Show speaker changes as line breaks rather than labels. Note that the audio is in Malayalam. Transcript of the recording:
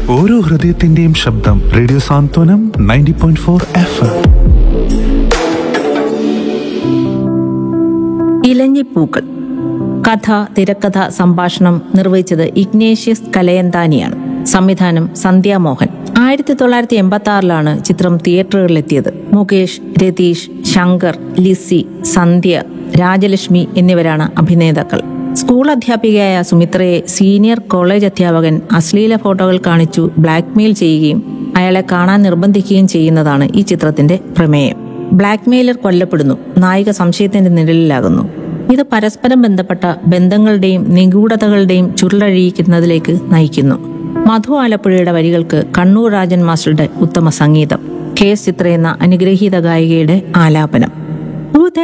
ഓരോ ഹൃദയത്തിന്റെയും ശബ്ദം radio Santhwanam ninety point four F M
Ilanjippookkal കഥ തിരക്കഥ സംഭാഷണം നിർവഹിച്ചത് ഇഗ്നേഷ്യസ് കലയന്താനിയാണ് സംവിധാനം സന്ധ്യാമോഹൻ ആയിരത്തി തൊള്ളായിരത്തി എൺപത്തി ആറിലാണ് ചിത്രം തിയേറ്ററുകളിലെത്തിയത് മുകേഷ് രതീഷ് ശങ്കർ ലിസി സന്ധ്യ രാജലക്ഷ്മി എന്നിവരാണ് അഭിനേതാക്കൾ സ്കൂൾ അധ്യാപികയായ സുമിത്രയെ സീനിയർ കോളേജ് അധ്യാപകൻ അശ്ലീല ഫോട്ടോകൾ കാണിച്ചു ബ്ലാക്ക്മെയിൽ ചെയ്യുകയും അയാളെ കാണാൻ നിർബന്ധിക്കുകയും ചെയ്യുന്നതാണ് ഈ ചിത്രത്തിന്റെ പ്രമേയം ബ്ലാക്ക്മെയിലർ കൊല്ലപ്പെടുന്നു നായിക സംശയത്തിന്റെ നിഴലിലാകുന്നു ഇത് പരസ്പരം ബന്ധപ്പെട്ട ബന്ധങ്ങളുടെയും നിഗൂഢതകളുടെയും ചുരുളഴിയിക്കുന്നതിലേക്ക് നയിക്കുന്നു മധു ആലപ്പുഴയുടെ വരികൾക്ക് കണ്ണൂർ രാജൻ മാസ്റ്ററുടെ ഉത്തമ സംഗീതം കെ എസ് ചിത്ര എന്ന അനുഗ്രഹീത ഗായികയുടെ ആലാപനം